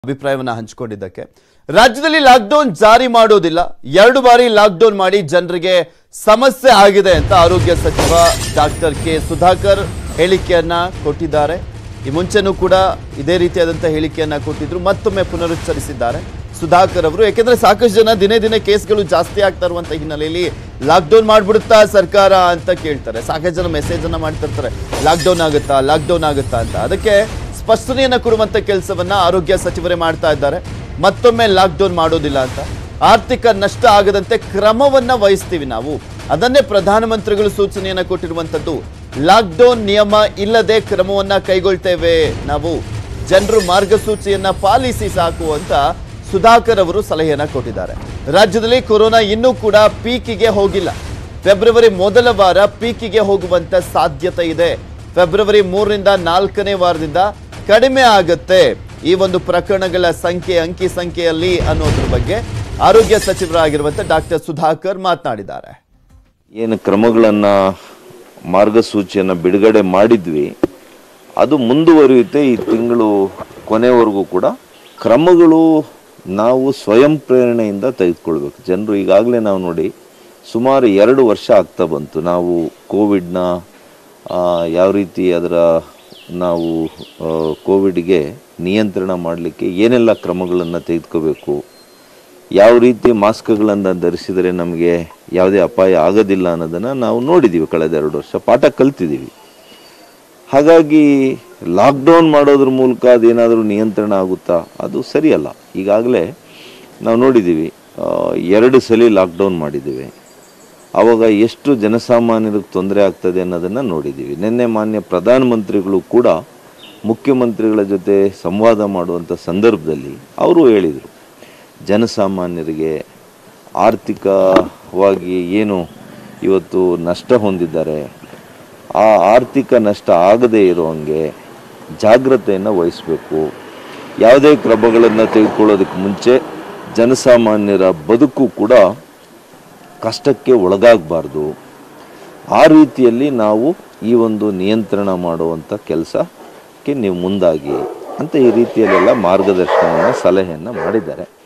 ಅಭಿಪ್ರಾಯವನ್ನ ಹಂಚಿಕೊಂಡಿದ್ದಕ್ಕೆ ರಾಜ್ಯದಲ್ಲಿ ಲಾಕ್ಡೌನ್ ಜಾರಿ ಮಾಡೋದಿಲ್ಲ ಎರಡು ಬಾರಿ ಲಾಕ್ಡೌನ್ ಮಾಡಿ ಜನರಿಗೆ ಸಮಸ್ಯೆ ಆಗಿದೆ ಅಂತ ಆರೋಗ್ಯ ಸಚಿವ ಡಾಕ್ಟರ್ ಕೆ ಸುಧಾಕರ್ ಹೇಳಿಕೆಯನ್ನ ಕೊಟ್ಟಿದ್ದಾರೆ ಈ ಮುಂಚೆನೂ ಕೂಡ ಇದೇ ರೀತಿಯಾದಂಥ ಹೇಳಿಕೆಯನ್ನ ಕೊಟ್ಟಿದ್ರು ಮತ್ತೊಮ್ಮೆ ಪುನರುಚ್ಚರಿಸಿದ್ದಾರೆ ಸುಧಾಕರ್ ಅವರು ಯಾಕೆಂದ್ರೆ ಸಾಕಷ್ಟು ಜನ ದಿನೇ ದಿನೇ ಕೇಸ್ಗಳು ಜಾಸ್ತಿ ಆಗ್ತಾ ಇರುವಂತ ಹಿನ್ನೆಲೆಯಲ್ಲಿ ಲಾಕ್ಡೌನ್ ಮಾಡ್ಬಿಡುತ್ತಾ ಸರ್ಕಾರ ಅಂತ ಕೇಳ್ತಾರೆ ಸಾಕಷ್ಟು ಜನ ಮೆಸೇಜ್ ಅನ್ನ ಮಾಡ್ತಿರ್ತಾರೆ ಲಾಕ್ಡೌನ್ ಆಗುತ್ತಾ ಲಾಕ್ಡೌನ್ ಆಗುತ್ತಾ ಅಂತ ಅದಕ್ಕೆ ಸ್ಪಷ್ಟನೆಯನ್ನ ಕೊಡುವಂತ ಕೆಲಸವನ್ನ ಆರೋಗ್ಯ ಸಚಿವರೇ ಮಾಡ್ತಾ ಇದ್ದಾರೆ ಮತ್ತೊಮ್ಮೆ ಲಾಕ್ಡೌನ್ ಮಾಡೋದಿಲ್ಲ ಅಂತ ಆರ್ಥಿಕ ನಷ್ಟ ಆಗದಂತೆ ಕ್ರಮವನ್ನ ವಹಿಸ್ತೀವಿ ನಾವು ಅದನ್ನೇ ಪ್ರಧಾನಮಂತ್ರಿಗಳು ಸೂಚನೆಯನ್ನ ಕೊಟ್ಟಿರುವಂತದ್ದು ಲಾಕ್ಡೌನ್ ನಿಯಮ ಇಲ್ಲದೆ ಕ್ರಮವನ್ನ ಕೈಗೊಳ್ತೇವೆ ನಾವು ಜನರು ಮಾರ್ಗಸೂಚಿಯನ್ನ ಪಾಲಿಸಿ ಸಾಕು ಅಂತ ಸುಧಾಕರ್ ಅವರು ಸಲಹೆಯನ್ನ ಕೊಟ್ಟಿದ್ದಾರೆ ರಾಜ್ಯದಲ್ಲಿ ಕೊರೋನಾ ಇನ್ನೂ ಕೂಡ ಪೀಕಿಗೆ ಹೋಗಿಲ್ಲ ಫೆಬ್ರವರಿ ಮೊದಲ ವಾರ ಪೀಕಿಗೆ ಹೋಗುವಂತ ಸಾಧ್ಯತೆ ಇದೆ ಫೆಬ್ರವರಿ ಮೂರರಿಂದ ನಾಲ್ಕನೇ ವಾರದಿಂದ ಕಡಿಮೆ ಆಗುತ್ತೆ ಈ ಒಂದು ಪ್ರಕರಣಗಳ ಸಂಖ್ಯೆ ಅಂಕಿ ಸಂಖ್ಯೆಯಲ್ಲಿ ಅನ್ನೋದ್ರ ಬಗ್ಗೆ ಆರೋಗ್ಯ ಸಚಿವರಾಗಿರುವಂತ ಡಾಕ್ಟರ್ ಸುಧಾಕರ್ ಮಾತನಾಡಿದ್ದಾರೆ ಏನು ಕ್ರಮಗಳನ್ನು ಮಾರ್ಗಸೂಚಿಯನ್ನು ಬಿಡುಗಡೆ ಮಾಡಿದ್ವಿ ಅದು ಮುಂದುವರಿಯುತ್ತೆ ಈ ತಿಂಗಳು ಕೊನೆವರೆಗೂ ಕೂಡ ಕ್ರಮಗಳು ನಾವು ಸ್ವಯಂ ಪ್ರೇರಣೆಯಿಂದ ತೆಗೆದುಕೊಳ್ಬೇಕು ಜನರು ಈಗಾಗಲೇ ನಾವು ನೋಡಿ ಸುಮಾರು ಎರಡು ವರ್ಷ ಆಗ್ತಾ ಬಂತು ನಾವು ಕೋವಿಡ್ನ ಆ, ಯಾವ ರೀತಿ ಅದರ ನಾವು ಆ, ಕೋವಿಡ್ಗೆ ನಿಯಂತ್ರಣ ಮಾಡಲಿಕ್ಕೆ ಏನೆಲ್ಲ ಕ್ರಮಗಳನ್ನು ತೆಗೆದುಕೋಬೇಕು ಯಾವ ರೀತಿ ಮಾಸ್ಕ್ಗಳನ್ನು ಧರಿಸಿದರೆ ನಮಗೆ ಯಾವುದೇ ಅಪಾಯ ಆಗೋದಿಲ್ಲ ಅನ್ನೋದನ್ನು ನಾವು ನೋಡಿದ್ದೀವಿ ಕಳೆದ ಎರಡು ವರ್ಷ ಪಾಠ ಕಲ್ತಿದ್ದೀವಿ ಹಾಗಾಗಿ ಲಾಕ್ಡೌನ್ ಮಾಡೋದ್ರ ಮೂಲಕ ಅದೇನಾದರೂ ನಿಯಂತ್ರಣ ಆಗುತ್ತಾ ಅದು ಸರಿಯಲ್ಲ ಈಗಾಗಲೇ ನಾವು ನೋಡಿದ್ದೀವಿ ಆ, ಎರಡು ಸಲ ಲಾಕ್ಡೌನ್ ಮಾಡಿದ್ದೀವಿ ಆವಾಗ ಎಷ್ಟು ಜನಸಾಮಾನ್ಯರಿಗೆ ತೊಂದರೆ ಆಗ್ತದೆ ಅನ್ನೋದನ್ನು ನೋಡಿದ್ದೀವಿ ನಿನ್ನೆ ಮಾನ್ಯ ಪ್ರಧಾನಮಂತ್ರಿಗಳು ಕೂಡ ಮುಖ್ಯಮಂತ್ರಿಗಳ ಜೊತೆ ಸಂವಾದ ಮಾಡುವಂಥ ಸಂದರ್ಭದಲ್ಲಿ ಅವರು ಹೇಳಿದರು ಜನಸಾಮಾನ್ಯರಿಗೆ ಆರ್ಥಿಕವಾಗಿ ಏನು ಇವತ್ತು ನಷ್ಟ ಹೊಂದಿದ್ದಾರೆ ಆ ಆರ್ಥಿಕ ನಷ್ಟ ಆಗದೇ ಇರುವಂಗೆ ಜಾಗ್ರತೆಯನ್ನು ವಹಿಸಬೇಕು ಯಾವುದೇ ಕ್ರಮಗಳನ್ನು ತೆಗೆದುಕೊಳ್ಳೋದಕ್ಕೆ ಮುಂಚೆ ಜನಸಾಮಾನ್ಯರ ಬದುಕು ಕೂಡ ಕಷ್ಟಕ್ಕೆ ಒಳಗಾಗಬಾರ್ದು ಆ ರೀತಿಯಲ್ಲಿ ನಾವು ಈ ಒಂದು ನಿಯಂತ್ರಣ ಮಾಡುವಂಥ ಕೆಲಸಕ್ಕೆ ನೀವು ಮುಂದಾಗಿ ಅಂತ ಈ ರೀತಿಯಲ್ಲೆಲ್ಲ ಮಾರ್ಗದರ್ಶನವನ್ನು ಸಲಹೆಯನ್ನು ಮಾಡಿದ್ದಾರೆ